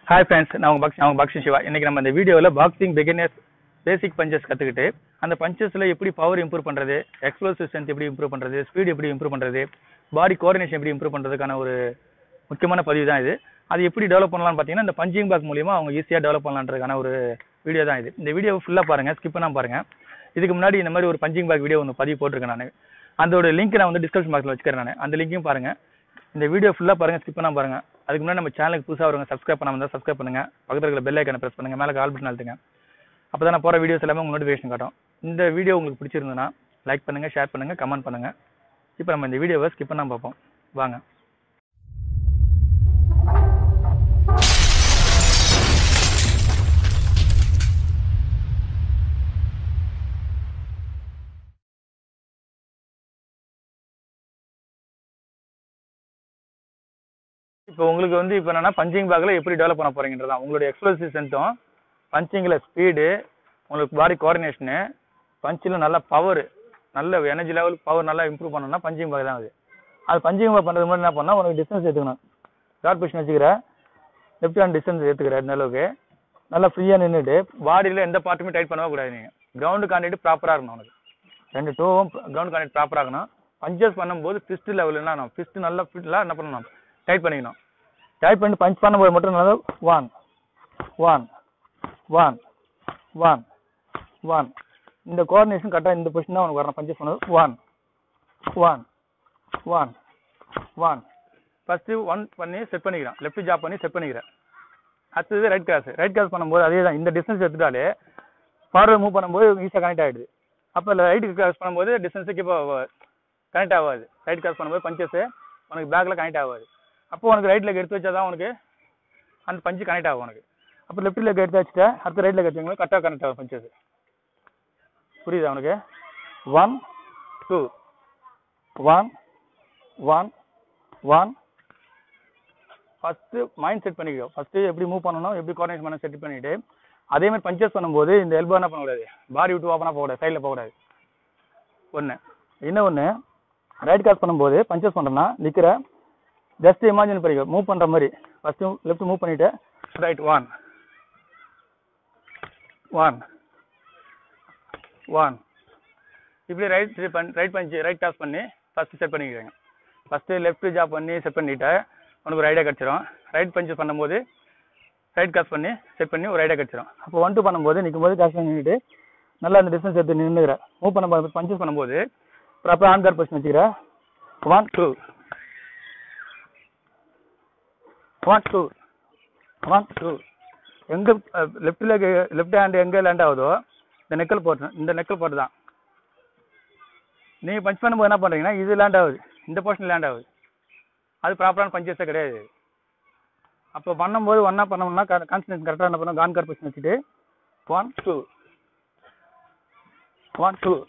hi friends நான் உங்க box அவங்க பாக்ஸிங் சிவா இன்னைக்கு நம்ம இந்த வீடியோவில் பாக்ஸிங் பிகினர்ஸ் பேசிக் பஞ்சஸ் கற்றுக்கிட்டு அந்த பஞ்சஸில் எப்படி பவர் இம்ப்ரூவ் பண்ணுறது எக்ஸ்ப்ளோசிவ் ஸ்ட்ரென்த் எப்படி இம்ப்ரூவ் பண்ணுறது ஸ்பீடு எப்படி இம்ப்ரூவ் பண்ணுறது பாடி கோஆர்டினேஷன் எப்படி இம்ப்ரூவ் பண்ணுறதுக்கான ஒரு முக்கியமான பதிவு தான் இது அது எப்படி டெவலப் பண்ணலாம்னு பார்த்தீங்கன்னா இந்த பஞ்சிங் பாக் மூலியமா அவங்க ஈஸியாக டெவலப் பண்ணலான்றதுக்கான ஒரு வீடியோ தான் இது இந்த வீடியோ ஃபுல்லாக பாருங்கள் ஸ்கிப் பண்ணாம பாருங்கள் இதுக்கு முன்னாடி இந்த மாதிரி ஒரு பஞ்சிங் பாக் வீடியோ ஒன்று பதிவு போட்டிருக்கேன் நான் அதோட லிங்க் நான் வந்து டிஸ்கிரிப்ஷன் பாக்ஸில் வச்சுக்கிறேன் நான் அந்த லிங்க்கையும் பாருங்கள் இந்த வீடியோ ஃபுல்லாக பாருங்கள் ஸ்கிப் பண்ணாம பாருங்கள் அதுக்கு முன்னாடி நம்ம சேனலுக்கு புதுசாக வரவங்க சப்ஸ்கிரைப் பண்ணாம இருந்தால் சப்ஸ்கிரைப் பண்ணுங்க பக்கத்தில் இருக்கிற பெல் ஐக்கனை ப்ரெஸ் பண்ணுங்க மேலே கால் பட்டன் அழுத்துங்க அப்போ தான் நான் போகிற வீடியோஸ் எல்லாமே உங்களுக்கு நோட்டிஃபிகேஷன் காட்டும் இந்த வீடியோ உங்களுக்கு பிடிச்சிருந்ததுன்னா லைக் பண்ணுங்க ஷேர் பண்ணுங்க கமெண்ட் பண்ணுங்க இப்போ நம்ம இந்த வீடியோவை ஸ்கிப் பண்ணாம பார்ப்போம் வாங்க இப்போ உங்களுக்கு வந்து இப்போ என்னன்னா பஞ்சிங் பேக்கில் எப்படி டெவலப் பண்ண போறீங்கன்றதான் உங்களுடைய எக்ஸ்ப்ளோசிவ் ஸ்ட்ரென்த்தும் பஞ்சிங்கில் ஸ்பீடு உங்களுக்கு பாடி கோஆர்டினேஷனு பஞ்சில் நல்ல பவர் நல்ல எனர்ஜி லெவல் பவர் நல்லா இம்ப்ரூவ் பண்ணணும்னா பஞ்சிங் பேக் தான் அது அது பஞ்சிங் பேக் பண்ணுறது முன்னாடி என்ன பண்ணால் உனக்கு டிஸ்டன்ஸ் எடுத்துக்கணும் ஷார்ட் பொசிஷன் வச்சுக்கிற லெஃப்ட் ஹேண்ட் டிஸ்டன்ஸ் எடுத்துக்கிற இந்த அளவுக்கு நல்லா ஃப்ரீயாக நின்றுட்டு பாடியில் எந்த பார்ட்டுமே டைட் பண்ணவே கூடாது நீங்கள் கிரவுண்டு காண்டிட்டு ப்ராப்பராக இருக்கணும் உனக்கு ரெண்டு டோவும் கிரவுண்ட் காண்டிட்டு ப்ராப்பராக இருக்கணும் பஞ்சஸ் பண்ணும்போது ஃபிஸ்ட் லெவல் என்ன ஃபிஸ்ட் நல்லா ஃபிட்லாம் என்ன பண்ணணும் டைட் பண்ணிக்கணும் டைட் பண்ணி பஞ்ச் பண்ணும்போது மட்டும் நல்லா one one one one one இந்த கோஆர்டினேஷன் கரெக்டாக இந்த பொசிஷன் தான் உனக்கு வரணும் பஞ்சஸ் பண்ணது one one one one first one பண்ணி செட் பண்ணிக்கிறேன் லெஃப்ட் ஜாப் பண்ணி செட் பண்ணிக்கிறேன் அடுத்தது ரைட் கிராஸ் ரைட் கிராஸ் பண்ணும்போது அதே தான் இந்த டிஸ்டன்ஸ் எடுத்துட்டாலே ஃபார்வர்ட் மூவ் பண்ணும்போது ஈஸியாக கனெக்ட் ஆகிடுது அப்போ ரைட் கிராஸ் பண்ணும்போது டிஸ்டன்ஸுக்கு இப்போ கனெக்ட் ஆகாது ரைட் கிராஸ் பண்ணும்போது பஞ்சஸ் உனக்கு பேக்கில் கனெக்ட் ஆகாது அப்போ உனக்கு ரைட் லெக் எடுத்து வச்சா தான் உனக்கு அந்த பஞ்சு கனெக்ட் ஆகும் உனக்கு அப்போ லெஃப்ட் லெக் எடுத்து வச்சுட்டு அடுத்த ரைட் லெக் வச்சுக்கோங்க கரெக்டாக கனெக்ட் ஆகும் பஞ்சஸ் புரியுதா உனக்கு one two one one one first mind set பண்ணிக்கோ ஃபஸ்ட்டு எப்படி மூவ் பண்ணணும் எப்படி கோஆர்டினேஷன் பண்ண செட் பண்ணிவிட்டு அதே மாதிரி பஞ்சஸ் பண்ணும்போது இந்த எல்போ என்ன பண்ணக்கூடாது பாடி விட்டு ஓப்பனாக போகக்கூடாது சைடில் போகக்கூடாது ஒன்று இன்னும் ஒன்று ரைட் காஸ் பண்ணும்போது பஞ்சஸ் பண்ணுறோம்னா நிற்கிற ஜஸ்ட் இமேஜின் பண்ணிக்கோ மூவ் பண்ணுற மாதிரி ஃபஸ்ட்டு லெஃப்ட் மூவ் பண்ணிவிட்டு ரைட் ஒன் ஒன் ஒன் இப்படி ரைட் பண் ரைட் பஞ்ச் ரைட் டாஸ் பண்ணி ஃபஸ்ட்டு செட் பண்ணிக்கிறேங்க ஃபஸ்ட்டு லெஃப்ட் ஜாப் பண்ணி செட் பண்ணிவிட்டு உனக்கு ஒரு ஐடியா கிடச்சிரும் ரைட் பஞ்ச் பண்ணும்போது ரைட் காஸ் பண்ணி செட் பண்ணி ஒரு ஐடியா கிடச்சிரும் அப்போ ஒன் டூ பண்ணும்போது நிற்கும் போது காஸ் பண்ணிட்டு நல்லா அந்த டிஸ்டன்ஸ் எடுத்து நின்றுக்கிற மூவ் பண்ண பஞ்சஸ் பண்ணும்போது ப்ராப்பராக ஆன் கார் பொசிஷன் வச்சுக்கிற one two one two one two எங்கே லெஃப்ட் லெக் லெஃப்ட் ஹேண்ட் எங்கே லேண்ட் ஆகுதோ இந்த நெக்கல் போட்டு இந்த நெக்கல் போட்டு தான் நீங்கள் பஞ்ச் பண்ணும்போது என்ன பண்ணுறீங்கன்னா இது லேண்ட் ஆகுது இந்த போர்ஷன் லேண்ட் ஆகுது அது ப்ராப்பரான பஞ்சஸே கிடையாது அப்போ பண்ணும்போது ஒன்றா பண்ணோம்னா கான்சன்ட்ரேஷன் கரெக்டாக என்ன பண்ணணும் கான் கார் பொசிஷன் வச்சுட்டு one two one two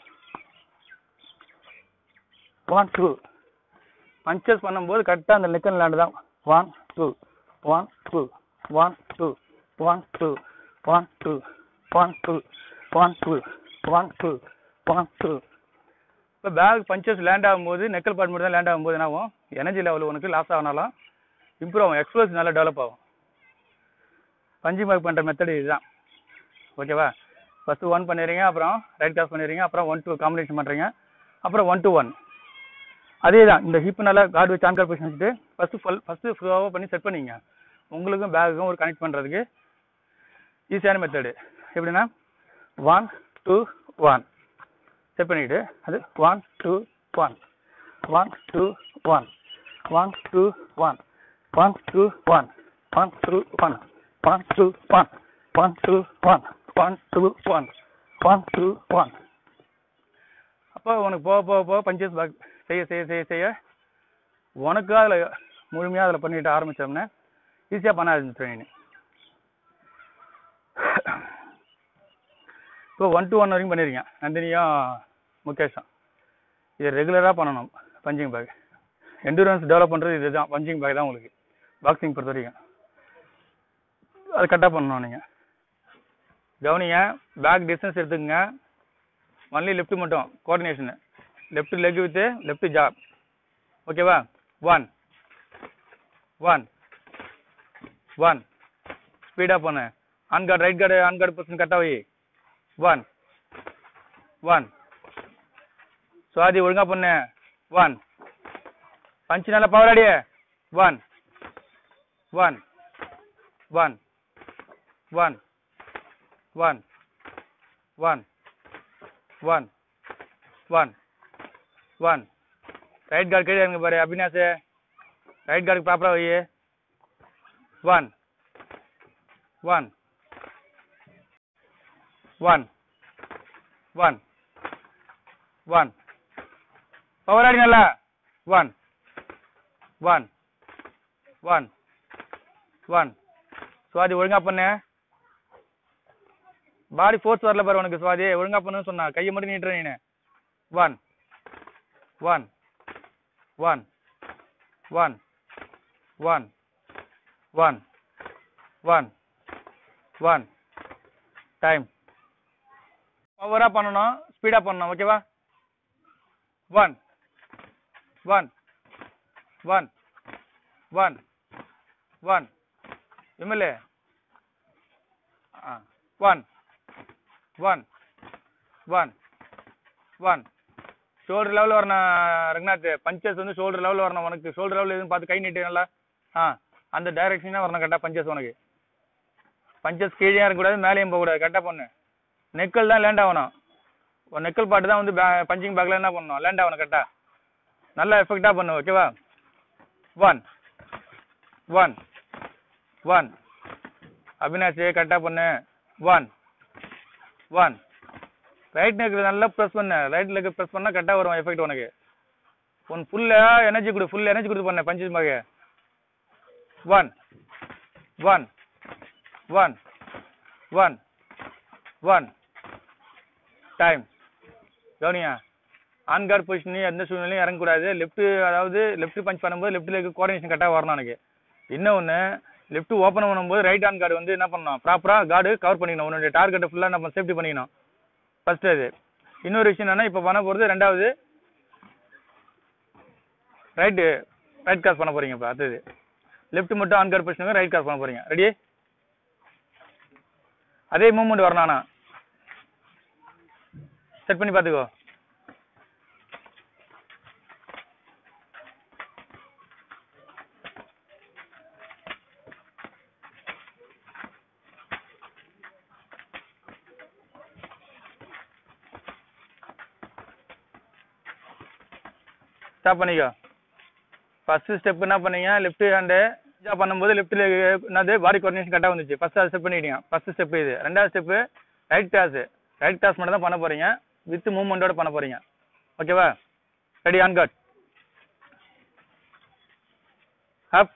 one two punches பண்ணும்போது கரெக்டாக அந்த நெக்கல் லேண்டு தான் one two one two one two one two one two one two one two one two one two one back punches land ஆகும்போது knuckle part மட்டும் தான் land ஆகும்போது என்ன ஆகும் எனர்ஜி லெவல் உனக்கு லாஸ் ஆகினாலும் இம்ப்ரூவ் ஆகும் எக்ஸ்ப்ளோஸ் நல்லா டெவலப் ஆகும் பஞ்சிங் பேக் பண்ணுற மெத்தட் இதுதான் ஓகேவா ஃபஸ்ட்டு ஒன் பண்ணிடுறீங்க அப்புறம் ரைட் கிராஸ் பண்ணிடுறீங்க அப்புறம் ஒன் டூ காம்பினேஷன் பண்ணுறீங்க அப்புறம் ஒன் டூ ஒன் அதே தான் இந்த ஹிப் நல்லா கார்டு வச்சு ஆன்கார் பொசிஷன் வச்சுட்டு ஃபஸ்ட்டு ஃபுல் ஃபஸ்ட்டு ஃப்ளோவாக பண்ணி செட் பண்ணிங்க உங்களுக்கும் பேக்குக்கும் ஒரு கனெக்ட் பண்ணுறதுக்கு ஈஸியான மெத்தடு எப்படின்னா ஒன் டூ ஒன் செட் பண்ணிவிட்டு அது one two one one two one one two one one two one one two one one two one one two one one two one one two one அப்போ உனக்கு போக போக போக punches back செய்ய செய்ய செய்ய செய்ய உனக்கு அதில் முழுமையாக அதில் பண்ணிட்டு ஆரம்பித்தோம்னா ஈஸியாக பண்ண ஆரம்பிச்சிடும் நீ இப்போ ஒன் டு ஒன் வரைக்கும் பண்ணியிருக்கீங்க நந்தினியும் முகேஷும் இது ரெகுலராக பண்ணணும் பஞ்சிங் பேக் எண்டூரன்ஸ் டெவலப் பண்ணுறது இதுதான் பஞ்சிங் பேக் தான் உங்களுக்கு பாக்ஸிங் பொறுத்த வரைக்கும் அது கரெக்டாக பண்ணணும் நீங்கள் கவனிங்க பேக் டிஸ்டன்ஸ் எடுத்துக்கங்க ஒன்லி லெஃப்ட் மட்டும் coordination left leg with left jab ஓகேவா ஒன் ஒன் ஒன் ஸ்பீடாக பண்ணு on guard right guard on guard position கரெக்டாக வை ஒன் ஒன் சுவாதி ஒழுங்கா பண்ணு ஒன் பஞ்சு நல்லா பவர் அடி one one one one one one one one one right guard கீழே இறங்க பாரு அபினாஷ் ரைட் கார்டுக்கு ப்ராப்பராக வை one one one one one power அடி நல்லா one one one one Swathi ஒழுங்கா பண்ணு பாடி ஃபோர்ஸ் வரல பாரு உனக்கு சுவாதி ஒழுங்கா பண்ணுன்னு சொன்னா கையை மட்டும் நீட்டுற நீனு one one one one one one one one time பவராக பண்ணணும் ஸ்பீடாக பண்ணணும் ஓகேவா one one one one one Vimal ஆ one one one one shoulder லெவலில் வரணும் ரங்கநாத் பஞ்சஸ் வந்து ஷோல்டர் லெவலில் வரணும் உனக்கு ஷோல்டர் லெவலில் எதுவும் பார்த்து கை நீட்டு நல்லா ஆ அந்த டைரக்ஷனாக வரணும் கரெக்டாக பஞ்சஸ் உனக்கு பஞ்சஸ் கீழே இருக்கக்கூடாது மேலேயும் போகக்கூடாது கரெக்டாக பண்ணு நெக்கல் தான் லேண்ட் ஆகணும் ஒரு நெக்கல் பாட்டு தான் வந்து பஞ்சிங் பேக்கில் என்ன பண்ணணும் லேண்ட் ஆகணும் கரெக்டாக நல்லா எஃபெக்டாக பண்ணு ஓகேவா ஒன் ஒன் ஒன் அவினாஷ் கரெக்டாக பண்ணு ஒன் ஒன் ரைட் நெக் நல்லா ப்ரெஸ் பண்ணு ரைட் லெக் ப்ரெஸ் பண்ணால் கரெக்டாக வரும் எஃபெக்ட் உனக்கு உன் ஃபுல்லாக எனர்ஜி கொடு ஃபுல் எனர்ஜி கொடுத்து பண்ணு பஞ்சு பாக one one one one one time கவனியா ஆன் கார்டு பொசிஷன் எந்த சூழ்நிலையும் இறங்கக்கூடாது லெஃப்ட் அதாவது லெஃப்ட் பஞ்ச் பண்ணும்போது லெஃப்ட் லெக் கோஆர்டினேஷன் கரெக்டாக வரணும் எனக்கு இன்னொன்று லெஃப்ட் ஓப்பன் பண்ணும்போது ரைட் ஆன் கார்டு வந்து என்ன பண்ணணும் ப்ராப்பராக கார்டு கவர் பண்ணிக்கணும் உன்னுடைய டார்கெட்டை ஃபுல்லாக நம்ம சேஃப்டி பண்ணிக்கணும் ஃபர்ஸ்ட் அது இன்னொரு விஷயம் என்னன்னா இப்போ பண்ண போகிறது ரெண்டாவது ரைட்டு ரைட் காஸ் பண்ண போறீங்க இப்போ அடுத்தது லெஃப்ட் மட்டும் ஆன் கார்டு பொசிஷனுங்க ரைட் காஸ் பண்ண போறீங்க ரெடி அதே மூவ்மெண்ட் வரணும் ஆனா செட் பண்ணி பார்த்துக்கோ ஸ்டாப் பண்ணிக்கோ ஃபர்ஸ்ட் ஸ்டெப் என்ன பண்ணீங்க லெஃப்ட் ஹேண்டு ஜாப் பண்ணும்போது லெஃப்ட்ல என்னது பாடி கோஆர்டினேஷன் கரெக்டாக வந்துச்சு ஃபர்ஸ்ட் அதை ஸ்டெப் பண்ணிட்டீங்க ஃபர்ஸ்ட் ஸ்டெப் இது ரெண்டாவது ஸ்டெப் ரைட் டாஸ் ரைட் டாஸ் மட்டும் தான் பண்ண போறீங்க வித் மூவ்மெண்ட்டோட பண்ண போறீங்க ஓகேவா ரெடி ஆன் கட் ஹப்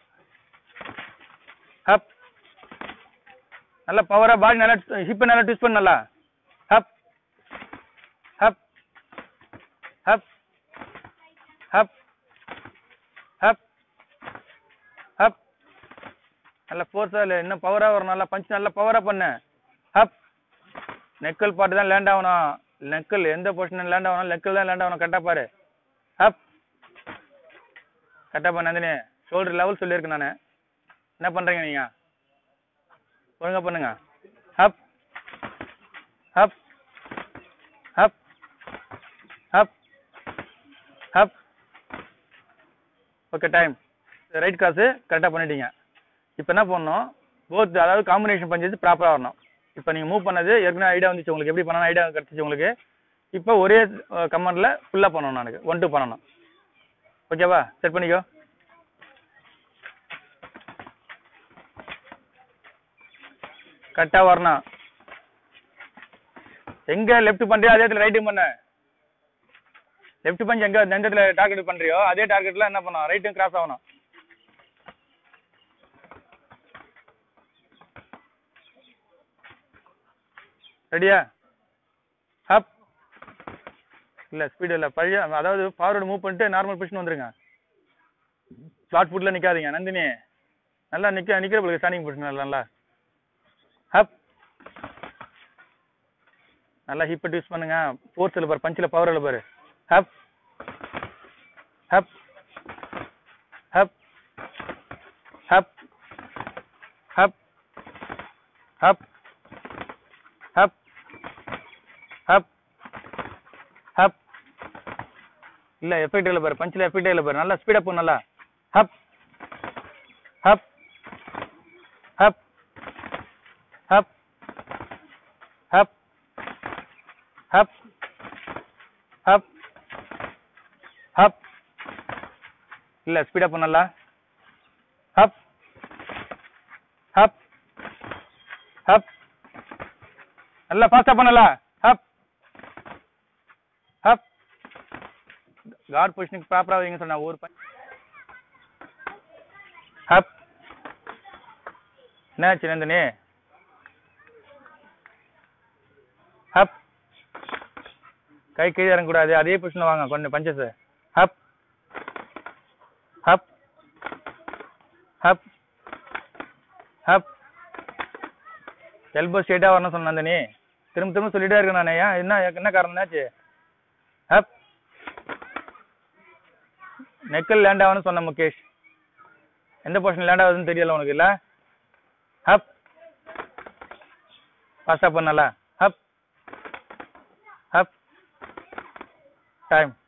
ஹப் நல்லா பவரா பாடி நல்லா ஹிப்பை நல்லா ட்விஸ்ட் பண்ண நல்லா ஹப் ஹப் ஹப் ஹப் ஹப் ஹப் நல்ல ஃபோர்ஸாக இல்லை இன்னும் பவராக வரும் நல்லா பஞ்ச் நல்லா பவராக பண்ணு ஹப் நெக்கல் பாட்டு தான் லேண்ட் ஆகணும் நெக்கல் எந்த பொசிஷன் லேண்ட் ஆகணும் நெக்கல் தான் லேண்ட் ஆகணும் கரெக்டாக பாரு ஹப் கரெக்டாக பண்ண நந்தினி ஷோல்டர் லெவல் சொல்லியிருக்கேன் நான் என்ன பண்ணுறீங்க நீங்கள் ஒழுங்கா பண்ணுங்க ஹப் ஹப் ஹப் ஹப் ஹப் ஓகே டைம் ரைட் காசு கரெக்டாக பண்ணிட்டீங்க இப்போ என்ன பண்ணணும் போத் அதாவது காம்பினேஷன் பஞ்சது ப்ராப்பராக வரணும் இப்போ நீங்கள் மூவ் பண்ணது ஏற்கனவே ஐடியா வந்துச்சு உங்களுக்கு எப்படி பண்ணணும் ஐடியா கிடச்சிச்சு உங்களுக்கு இப்போ ஒரே கமெண்டில் ஃபுல்லாக பண்ணணும் எனக்கு ஒன் டூ பண்ணணும் ஓகேவா செட் பண்ணிக்கோ கரெக்டாக வரணும் எங்கே லெஃப்ட் பண்ணுறியோ அதே இடத்துல ரைட்டும் பண்ண லெஃப்ட் பஞ்ச் எங்கே எந்த இடத்துல டார்கெட் பண்ணுறியோ அதே டார்கெட்டில் என்ன பண்ணணும் ரைட்டும் கிராஸ் ஆகணும் ரெடியா ஹப் இல்லை ஸ்பீடு இல்லை பழைய அதாவது ஃபார்வர்டு மூவ் பண்ணிட்டு நார்மல் பொசிஷன் வந்துருங்க ஷார்ட் ஃபுட்டில் நிற்காதீங்க நந்தினி நல்லா நிற்க நிற்கிற பிள்ளைங்க ஸ்டாண்டிங் பொசிஷன் நல்லா நல்லா ஹப் நல்லா ஹிப்பை யூஸ் பண்ணுங்க ஃபோர்ஸில் பாரு பஞ்சில் பவரில் பாரு ஹப் ஹப் ஹப் ஹப் ஹப் ஹப் ஹப் ஹப் ஹப் இல்ல எஃபெக்ட் இல்ல பாரு பஞ்சில் எஃபெக்ட் இல்ல பாரு நல்லா ஸ்பீட் அப் நல்லா ஹப் ஹப் ஹப் ஹப் ஹப் ஹப் ஹப் ஹப் இல்ல ஸ்பீட் அப் நல்லா ஹப் ஹப் ஹப் நல்லா ஃபாஸ்டா பண்ணல ஹப் ஹப் கார்ட் பொசிஷனுக்கு ப்ராப்பரா வைங்க சொன்னா ஒரு ப- ஹப் என்னாச்சு நந்தினி ஹப் கை கீழே இறங்கக்கூடாது அதே பொசிஷன்ல வாங்க கொஞ்சம் பஞ்சஸ் ஹப் ஹப் ஹப் ஹப் எல்போ ஸ்ட்ரெயிட்டா வரணும் சொன்ன நந்தினி திரும்ப திரும்ப சொல்லிட்டே இருக்கேன் நான் ஏன் என்ன என்ன காரணம் என்னாச்சு ஹப் நெக்கல் லேண்ட் ஆகணும்னு சொன்ன முகேஷ் எந்த போர்ஷன் லேண்ட் ஆகுதுன்னு தெரியல உனக்கு இல்ல ஹப் ஃபாஸ்டா பண்ணல ஹப் ஹப் டைம்